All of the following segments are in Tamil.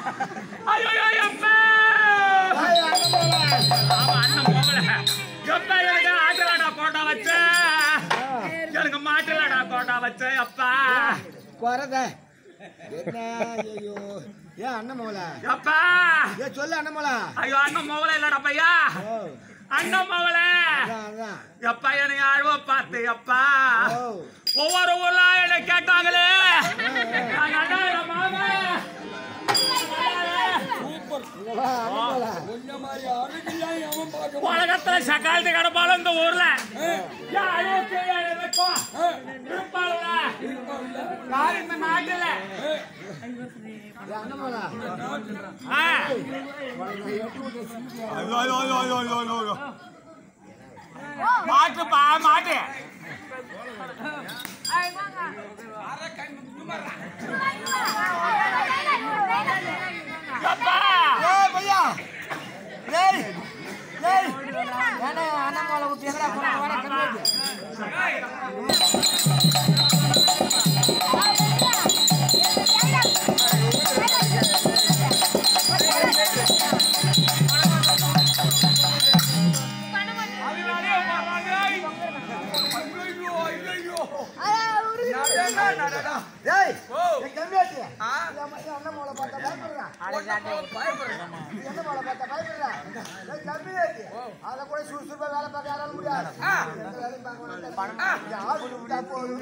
ஐயோ எப்பா ஆமா அண்ணன் போகல எப்ப எனக்கு ஆட்டலாடா கோட்டா வச்ச எனக்கு மாட்டலாடா கோட்டா வச்ச அப்பா குறத என்ன ஐயோ ஏன் அண்ணன் மோல எப்பா ஏ சொல்லு அண்ணன் மோல ஐயோ அண்ணன் மோகல இல்லடா பையா ஓ அண்ணன் மோகல அதான் அதான் எப்பா என்னை ஆழ்வ பார்த்து எப்பா ஓ ஒவ்வொரு ஊர்ல என்னை கேட்டாங்களே நான் அண்ணா, என் மாமன். இங்க வா அண்ணன் மோல உலகத்துல சக்காலத்து கிடப்பாலும் இந்த ஊர்ல யாரும் கீழே இருக்கும். இருப்பாளுங்க. யாரும் இந்த நாட்டுல ஏ அண்ணன் மோல ஆ. மாட்டுப்பா மாட்டு அப்பா ஏய் பையா ஏய் ஏய் ஏன்னா அண்ணன் மோல விட்டு எங்கடா போற வர கம்மி ஏய் ஏய் கம்மியாச்சு அண்ணன் மோல பார்த்தா பயப்படுறா என்ன மோல பார்த்தா பயப்படுறா ஏய் கம்மியாச்சு அத கூட சுறுசுறுப்பா வேலை பார்க்க யாரால முடியாது எந்த வேலையும் பார்க்க மாட்டாங்க யார் விட்டா போதும்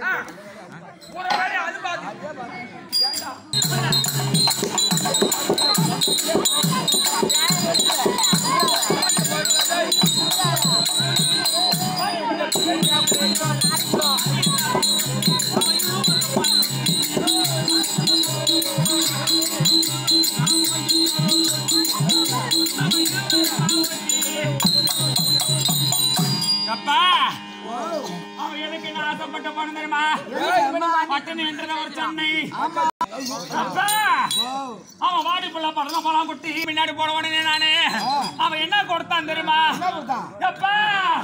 அப்பா அவன் எனக்கு என்ன ஆசைப்பட்ட பணம் தெரியுமா பட்டணி என்றத ஒரு சென்னை அப்பா அவன் வாடி புள்ள படம் பழம் குட்டி பின்னாடி போட உடனே நானு அவன் என்ன கொடுத்தான் தெரியுமா கொடுத்தான்? அப்பா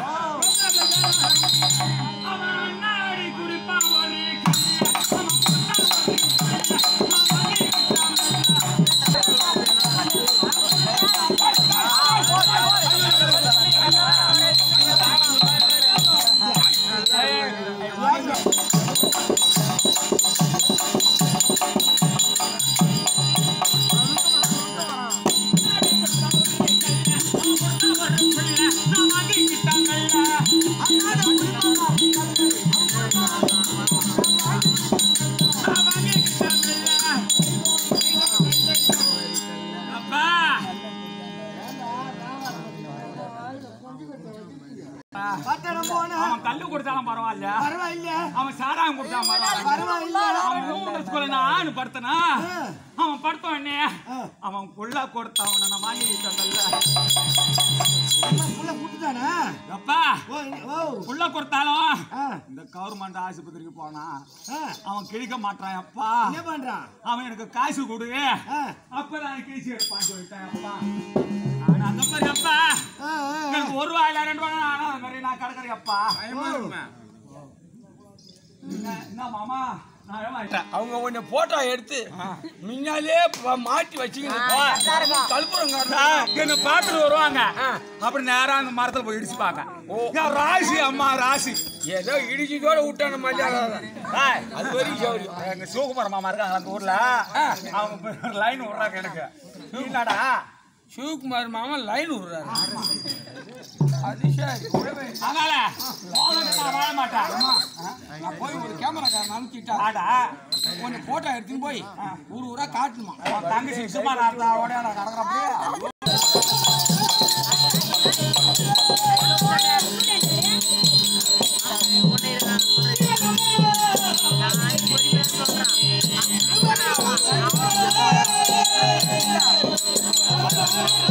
அவன் அண்ணாடி குடிப்பான் ஒரு அப்பா பட்டணம் போனா அவன் கல்லு கொடுத்தாலும் பரவாயில்ல பரவாயில்ல அவன் சாராயம் கொடுத்தான் பரவாயில்ல பரவாயில்ல அவன் மூணு ஸ்கூல்ல நான் படுத்தனா அவன் படுத்த உடனே அவன் புள்ள கொடுத்தவன நான் வாங்கிட்டேன்ல புள்ள கூட்டுதானே அப்பா ஓ இங்க- ஓ புள்ள கொடுத்தாலும் ஆ, இந்த கவர்மெண்ட் ஆஸ்பத்திரிக்கு போனா ஆ, அவன் கிழிக்க மாட்டான் அப்பா என்ன பண்றான் அவன் எனக்கு காசு கொடு ஆ, அப்பதான் கிழிச்சு எடுப்பான்னு சொல்லிட்டேன் அப்பா ஆனா அந்த மாதிரி அப்பா ஆ, ஆ, ஆ. எனக்கு ஒரு ரூபாயில ரெண்டு ரூபாய் ஆனா அந்த மாதிரி நான் கிடக்குறேன் அப்பா என்ன என்ன மாமா நான் ஏமாட்டேன் அவங்க உன்னை போட்டோ எடுத்து முன்னாலே ப- மாட்டி வச்சுக்கிட்டு கல்புரம் என்ன பாத்துட்டு வருவாங்க அப்படி நேரா அந்த மரத்துல போய் இடிச்சுப்பாங்க என் ராசி அம்மா ராசி ஏதோ இடிச்சதோட விட்டான மரியாதை ஏய், அது வரைக்கும் சௌரியம் எங்க சிவகுமார் மாமா இருக்காங்க அந்த ஊர்ல அவங்க லைன் விடுறாங்க எனக்கு என்னடா சிவகுமார் மாமன் லைன் விடுறாரு அது சரி அதனால போனதுக்கு நான் வாழ மாட்டேன் நான் போய் ஒரு கேமராக்காரன் அனுப்பிச்சிட்டா ஆடா உன்னை போட்டோ எடுத்துன்னு போய் ஊர் ஊரா காட்டணுமா உன் தங்கச்சி சும்மா நாட்டோட நான் கிடக்குறப்படியே பொறுமையா சொல்றான்